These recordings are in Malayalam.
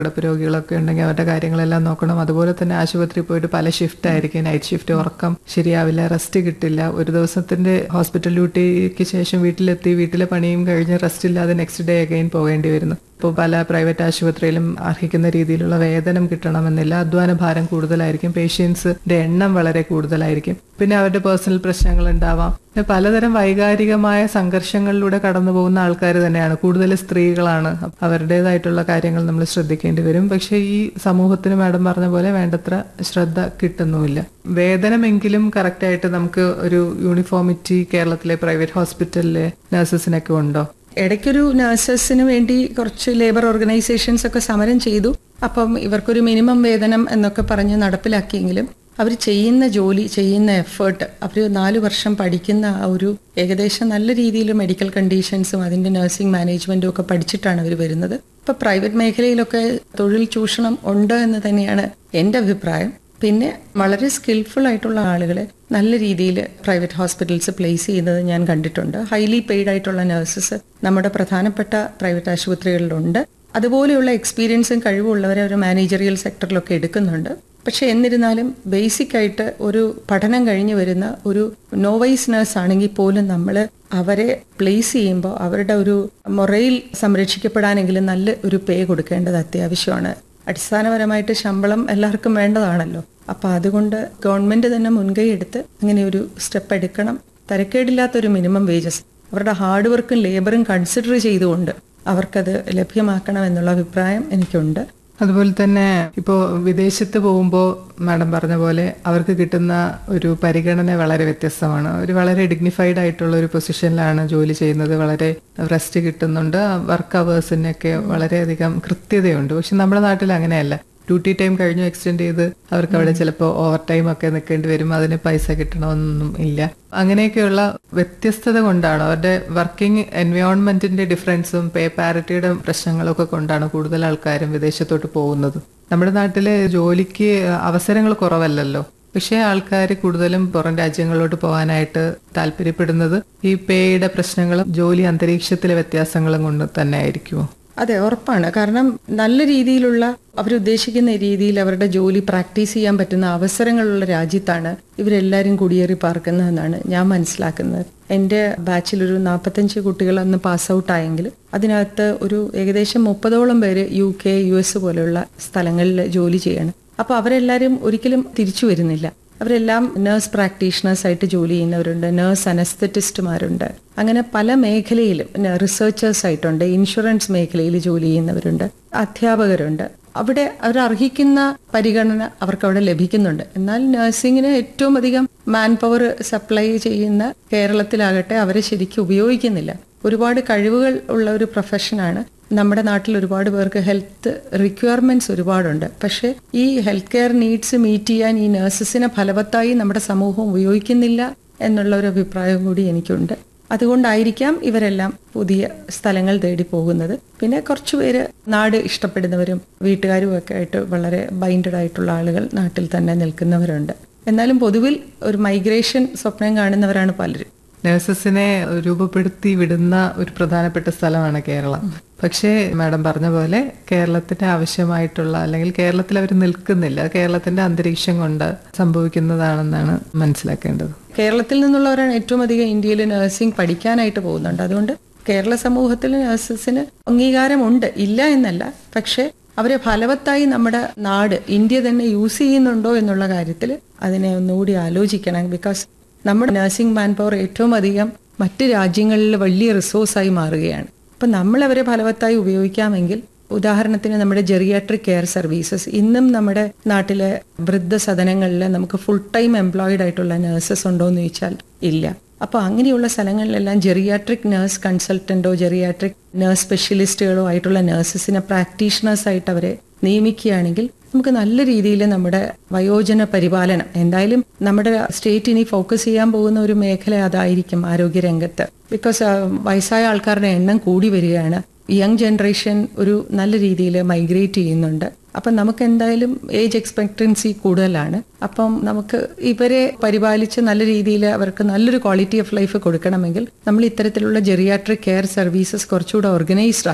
കിടപ്പ് രോഗികളൊക്കെ ഉണ്ടെങ്കിൽ അവരുടെ കാര്യങ്ങളെല്ലാം നോക്കണം അതുപോലെ തന്നെ ആശുപത്രിയിൽ പോയിട്ട് പല ഷിഫ്റ്റ് ആയിരിക്കും നൈറ്റ് ഷിഫ്റ്റ് ഉറക്കം ശരിയാവില്ല റെസ്റ്റ് കിട്ടില്ല ഒരു ദിവസത്തിന്റെ ഹോസ്പിറ്റൽ ഡ്യൂട്ടിക്ക് ശേഷം വീട്ടിലെത്തി വീട്ടിലെ പണിയും കഴിഞ്ഞ് റെസ്റ്റ് ഇല്ലാതെ നെക്സ്റ്റ് ഡേ അഗൈൻ പോകേണ്ടി വരുന്നു ഇപ്പോൾ പല പ്രൈവറ്റ് ആശുപത്രിയിലും അർഹിക്കുന്ന രീതിയിലുള്ള വേതനം കിട്ടണമെന്നില്ല അധ്വാന ഭാരം കൂടുതലായിരിക്കും പേഷ്യൻസിന്റെ എണ്ണം വളരെ കൂടുതലായിരിക്കും പിന്നെ അവരുടെ പേഴ്സണൽ പ്രശ്നങ്ങൾ ഉണ്ടാവാം പിന്നെ പലതരം വൈകാരികമായ സംഘർഷങ്ങളിലൂടെ കടന്നു പോകുന്ന ആൾക്കാർ തന്നെയാണ് കൂടുതൽ സ്ത്രീകളാണ് അവരുടേതായിട്ടുള്ള കാര്യങ്ങൾ നമ്മൾ ശ്രദ്ധിക്കേണ്ടി വരും പക്ഷെ ഈ സമൂഹത്തിന് മാഡം പറഞ്ഞ പോലെ വേണ്ടത്ര ശ്രദ്ധ കിട്ടുന്നുമില്ല വേതനമെങ്കിലും കറക്റ്റായിട്ട് നമുക്ക് ഒരു യൂണിഫോമിറ്റി കേരളത്തിലെ പ്രൈവറ്റ് ഹോസ്പിറ്റലിലെ നഴ്സസിനൊക്കെ ഉണ്ടോ ഇടയ്ക്കൊരു നഴ്സസിന് വേണ്ടി കുറച്ച് ലേബർ ഓർഗനൈസേഷൻസ് ഒക്കെ സമരം ചെയ്തു അപ്പം ഇവർക്കൊരു മിനിമം വേതനം എന്നൊക്കെ പറഞ്ഞ് നടപ്പിലാക്കിയെങ്കിലും അവർ ചെയ്യുന്ന ജോലി ചെയ്യുന്ന എഫേർട്ട് അവർ നാല് വർഷം പഠിക്കുന്ന ആ ഒരു ഏകദേശം നല്ല രീതിയിൽ മെഡിക്കൽ കണ്ടീഷൻസും അതിന്റെ നഴ്സിംഗ് മാനേജ്മെന്റും ഒക്കെ പഠിച്ചിട്ടാണ് അവർ വരുന്നത് ഇപ്പൊ പ്രൈവറ്റ് മേഖലയിലൊക്കെ തൊഴിൽ ചൂഷണം ഉണ്ട് എന്ന് തന്നെയാണ് എന്റെ അഭിപ്രായം പിന്നെ വളരെ സ്കിൽഫുൾ ആയിട്ടുള്ള ആളുകളെ നല്ല രീതിയിൽ പ്രൈവറ്റ് ഹോസ്പിറ്റൽസ് പ്ലേസ് ചെയ്യുന്നത് ഞാൻ കണ്ടിട്ടുണ്ട് ഹൈലി പെയ്ഡ് ആയിട്ടുള്ള നഴ്സസ് നമ്മുടെ പ്രധാനപ്പെട്ട പ്രൈവറ്റ് ആശുപത്രികളിലുണ്ട് അതുപോലെയുള്ള എക്സ്പീരിയൻസും കഴിവുള്ളവരെ ഒരു മാനേജറിയൽ സെക്ടറിലൊക്കെ എടുക്കുന്നുണ്ട് പക്ഷെ എന്നിരുന്നാലും ബേസിക് ആയിട്ട് ഒരു പഠനം കഴിഞ്ഞു വരുന്ന ഒരു നോവൈസ് നഴ്സ് ആണെങ്കിൽ പോലും നമ്മൾ അവരെ പ്ലേസ് ചെയ്യുമ്പോൾ അവരുടെ ഒരു മൊറയിൽ സംരക്ഷിക്കപ്പെടാനെങ്കിലും നല്ല ഒരു പേ കൊടുക്കേണ്ടത് അത്യാവശ്യമാണ് അടിസ്ഥാനപരമായിട്ട് ശമ്പളം എല്ലാവർക്കും വേണ്ടതാണല്ലോ അപ്പൊ അതുകൊണ്ട് ഗവൺമെന്റ് തന്നെ മുൻകൈ എടുത്ത് അങ്ങനെ ഒരു സ്റ്റെപ്പ് എടുക്കണം തരക്കേടില്ലാത്തൊരു മിനിമം വേജസ് അവരുടെ ഹാർഡ് വർക്കും ലേബറും കൺസിഡർ ചെയ്തുകൊണ്ട് അവർക്കത് ലഭ്യമാക്കണം എന്നുള്ള അഭിപ്രായം എനിക്കുണ്ട് അതുപോലെ തന്നെ ഇപ്പോൾ വിദേശത്ത് പോകുമ്പോൾ മാഡം പറഞ്ഞ പോലെ അവർക്ക് കിട്ടുന്ന ഒരു പരിഗണന വളരെ വ്യത്യസ്തമാണ് ഒരു വളരെ ഡിഗ്നിഫൈഡ് ആയിട്ടുള്ള ഒരു പൊസിഷനിലാണ് ജോലി ചെയ്യുന്നത് വളരെ റെസ്റ്റ് കിട്ടുന്നുണ്ട് വർക്ക് അവേഴ്സിനൊക്കെ വളരെയധികം കൃത്യതയുണ്ട് പക്ഷെ നമ്മുടെ നാട്ടിൽ അങ്ങനെയല്ല ഡ്യൂട്ടി ടൈം കഴിഞ്ഞു എക്സ്റ്റെൻഡ് ചെയ്ത് അവർക്ക് അവിടെ ചിലപ്പോൾ ഓവർ ടൈം ഒക്കെ നിൽക്കേണ്ടി വരും അതിന് പൈസ കിട്ടണമെന്നൊന്നും ഇല്ല അങ്ങനെയൊക്കെയുള്ള വ്യത്യസ്തത കൊണ്ടാണ് അവരുടെ വർക്കിംഗ് എൻവയോൺമെന്റിന്റെ ഡിഫറൻസും പേ പാരിറ്റിയുടെ പ്രശ്നങ്ങളൊക്കെ കൊണ്ടാണ് കൂടുതൽ ആൾക്കാരും വിദേശത്തോട്ട് പോകുന്നത് നമ്മുടെ നാട്ടിലെ ജോലിക്ക് അവസരങ്ങൾ കുറവല്ലല്ലോ പക്ഷേ ആൾക്കാർ കൂടുതലും പുറം രാജ്യങ്ങളിലോട്ട് പോകാനായിട്ട് താല്പര്യപ്പെടുന്നത് ഈ പേയുടെ പ്രശ്നങ്ങളും ജോലി അന്തരീക്ഷത്തിലെ വ്യത്യാസങ്ങളും കൊണ്ട് തന്നെ ആയിരിക്കുമോ അതെ ഉറപ്പാണ് കാരണം നല്ല രീതിയിലുള്ള അവരുദ്ദേശിക്കുന്ന രീതിയിൽ അവരുടെ ജോലി പ്രാക്ടീസ് ചെയ്യാൻ പറ്റുന്ന അവസരങ്ങളുള്ള രാജ്യത്താണ് ഇവരെല്ലാവരും കുടിയേറി പാർക്കുന്നതെന്നാണ് ഞാൻ മനസ്സിലാക്കുന്നത് എൻ്റെ ബാച്ചിൽ ഒരു നാൽപ്പത്തഞ്ച് കുട്ടികൾ അന്ന് പാസ് ഔട്ട് ആയെങ്കിൽ അതിനകത്ത് ഒരു ഏകദേശം മുപ്പതോളം പേര് യു കെ യു എസ് പോലെയുള്ള സ്ഥലങ്ങളിൽ ജോലി ചെയ്യണം അപ്പോൾ അവരെല്ലാവരും ഒരിക്കലും തിരിച്ചു വരുന്നില്ല അവരെല്ലാം നേഴ്സ് പ്രാക്ടീഷണേഴ്സ് ആയിട്ട് ജോലി ചെയ്യുന്നവരുണ്ട് നേഴ്സ് അനസ്തറ്റിസ്റ്റുമാരുണ്ട് അങ്ങനെ പല മേഖലയിലും റിസർച്ചേഴ്സ് ആയിട്ടുണ്ട് ഇൻഷുറൻസ് മേഖലയിൽ ജോലി ചെയ്യുന്നവരുണ്ട് അധ്യാപകരുണ്ട് അവിടെ അവർ അർഹിക്കുന്ന പരിഗണന അവർക്ക് അവിടെ ലഭിക്കുന്നുണ്ട് എന്നാൽ നഴ്സിംഗിന് ഏറ്റവും അധികം മാൻ പവർ സപ്ലൈ ചെയ്യുന്ന കേരളത്തിലാകട്ടെ അവരെ ശരിക്കും ഉപയോഗിക്കുന്നില്ല ഒരുപാട് കഴിവുകൾ ഉള്ള ഒരു പ്രൊഫഷനാണ് നമ്മുടെ നാട്ടിൽ ഒരുപാട് പേർക്ക് ഹെൽത്ത് റിക്വയർമെന്റ്സ് ഒരുപാടുണ്ട് പക്ഷേ ഈ ഹെൽത്ത് കെയർ നീഡ്സ് മീറ്റ് ചെയ്യാൻ ഈ നഴ്സസിനെ ഫലവത്തായി നമ്മുടെ സമൂഹം ഉപയോഗിക്കുന്നില്ല എന്നുള്ള ഒരു അഭിപ്രായം കൂടി എനിക്കുണ്ട് അതുകൊണ്ടായിരിക്കാം ഇവരെല്ലാം പുതിയ സ്ഥലങ്ങൾ തേടി പോകുന്നത് പിന്നെ കുറച്ചുപേര് നാട് ഇഷ്ടപ്പെടുന്നവരും വീട്ടുകാരും ഒക്കെ ആയിട്ട് വളരെ ബൈൻഡഡ് ആയിട്ടുള്ള ആളുകൾ നാട്ടിൽ തന്നെ നിൽക്കുന്നവരുണ്ട് എന്നാലും പൊതുവിൽ ഒരു മൈഗ്രേഷൻ സ്വപ്നം കാണുന്നവരാണ് പലരും നഴ്സസിനെ രൂപപ്പെടുത്തി വിടുന്ന ഒരു പ്രധാനപ്പെട്ട സ്ഥലമാണ് കേരളം പക്ഷേ മാഡം പറഞ്ഞ പോലെ കേരളത്തിന് ആവശ്യമായിട്ടുള്ള അല്ലെങ്കിൽ കേരളത്തിൽ അവർ നിൽക്കുന്നില്ല കേരളത്തിന്റെ അന്തരീക്ഷം കൊണ്ട് സംഭവിക്കുന്നതാണെന്നാണ് മനസ്സിലാക്കേണ്ടത് കേരളത്തിൽ നിന്നുള്ളവരാണ് ഏറ്റവും അധികം ഇന്ത്യയിൽ നഴ്സിംഗ് പഠിക്കാനായിട്ട് പോകുന്നുണ്ട് അതുകൊണ്ട് കേരള സമൂഹത്തിൽ നഴ്സസിന് അംഗീകാരമുണ്ട് ഇല്ല എന്നല്ല പക്ഷേ അവരെ ഫലവത്തായി നമ്മുടെ നാട് ഇന്ത്യ തന്നെ യൂസ് ചെയ്യുന്നുണ്ടോ എന്നുള്ള കാര്യത്തിൽ അതിനെ ഒന്നുകൂടി ആലോചിക്കണം ബിക്കോസ് നമ്മുടെ നഴ്സിംഗ് മാൻ പവർ ഏറ്റവും അധികം മറ്റ് രാജ്യങ്ങളിൽ വലിയ റിസോഴ്സായി മാറുകയാണ് അപ്പം നമ്മൾ അവരെ ഫലവത്തായി ഉപയോഗിക്കാമെങ്കിൽ ഉദാഹരണത്തിന് നമ്മുടെ ജെറിയാട്രിക് കെയർ സർവീസസ് ഇന്നും നമ്മുടെ നാട്ടിലെ വൃദ്ധസദനങ്ങളിൽ നമുക്ക് ഫുൾ ടൈം എംപ്ലോയിഡ് ആയിട്ടുള്ള നഴ്സസ് ഉണ്ടോ എന്ന് ചോദിച്ചാൽ ഇല്ല അപ്പോൾ അങ്ങനെയുള്ള സ്ഥലങ്ങളിലെല്ലാം ജെറിയാട്രിക് നഴ്സ് കൺസൾട്ടന്റോ ജെറിയാട്രിക് നഴ്സ് സ്പെഷ്യലിസ്റ്റുകളോ ആയിട്ടുള്ള നഴ്സസിനെ പ്രാക്ടീഷണേഴ്സ് ആയിട്ട് അവരെ നിയമിക്കുകയാണെങ്കിൽ നമുക്ക് നല്ല രീതിയിൽ നമ്മുടെ വയോജന പരിപാലനം എന്തായാലും നമ്മുടെ സ്റ്റേറ്റ് ഇനി ഫോക്കസ് ചെയ്യാൻ പോകുന്ന ഒരു മേഖല അതായിരിക്കും ആരോഗ്യരംഗത്ത് ബിക്കോസ് വയസ്സായ ആൾക്കാരുടെ എണ്ണം കൂടി വരികയാണ് യങ് ജനറേഷൻ ഒരു നല്ല രീതിയിൽ മൈഗ്രേറ്റ് ചെയ്യുന്നുണ്ട് അപ്പം നമുക്ക് എന്തായാലും ഏജ് എക്സ്പെക്ടൻസി കൂടുതലാണ് അപ്പം നമുക്ക് ഇവരെ പരിപാലിച്ച് നല്ല രീതിയിൽ അവർക്ക് നല്ലൊരു ക്വാളിറ്റി ഓഫ് ലൈഫ് കൊടുക്കണമെങ്കിൽ നമ്മൾ ഇത്തരത്തിലുള്ള ജെറിയാട്രിക് കെയർ സർവീസസ് കുറച്ചുകൂടെ ഓർഗനൈസ്ഡ് ആക്കണം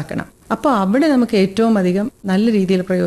അപ്പോൾ അവിടെ നമുക്ക് ഏറ്റവും അധികം നല്ല രീതിയിൽ പ്രയോജനം